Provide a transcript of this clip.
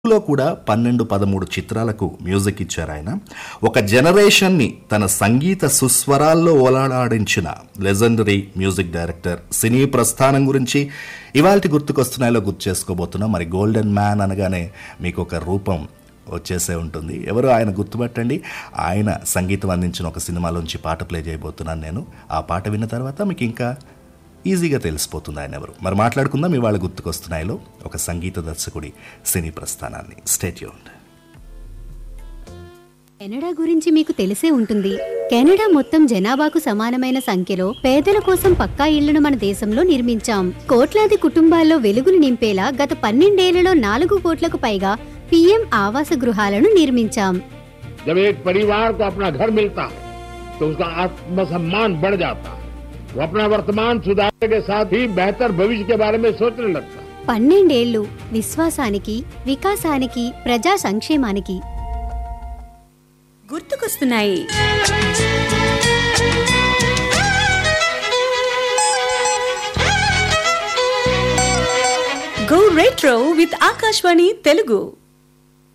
లో కూడా పన్నెండు పదమూడు చిత్రాలకు మ్యూజిక్ ఇచ్చారు ఆయన ఒక జనరేషన్ని తన సంగీత సుస్వరాల్లో ఓలాడించిన లెజెండరీ మ్యూజిక్ డైరెక్టర్ సినీ ప్రస్థానం గురించి ఇవాళ గుర్తుకొస్తున్నాయిలో గుర్తు చేసుకోబోతున్నాం మరి గోల్డెన్ మ్యాన్ అనగానే మీకు ఒక రూపం వచ్చేసే ఉంటుంది ఎవరు ఆయన గుర్తుపట్టండి ఆయన సంగీతం అందించిన ఒక సినిమాలోంచి పాట ప్లే చేయబోతున్నాను నేను ఆ పాట విన్న తర్వాత మీకు ఇంకా ఈజీగా తెలిసిపోతుంది ఆయన ఎవరు మరి మాట్లాడుకుందాం ఇవాళ గుర్తుకొస్తున్నాయిలో ఒక సంగీత దర్శకుడి సినీ ప్రస్థానాన్ని స్టేట్యూన్ కెనడా గురించి మీకు తెలిసే ఉంటుంది కెనడా మొత్తం జనాభాకు సమానమైన సంఖ్యలో పేదల కోసం పక్కా ఇళ్లను మన దేశంలో నిర్మించాం కోట్లాది కుటుంబాల్లో వెలుగులు నింపేలా గత పన్నెండేళ్లలో నాలుగు కోట్లకు పైగా పీఎం ఆవాస గృహాలను నిర్మించాం जब एक परिवार को अपना घर मिलता है तो उसका आत्मसम्मान बढ़ जाता है वो अपना वर्तमान सुधारने के साथ ही बेहतर भविष्य के बारे में सोचने लगता है పన్నెండేళ్లు విశ్వాసానికి వికాసానికి ప్రజా సంక్షేమానికి గుర్తుకొస్తున్నాయి go retro with Akashvani Telugu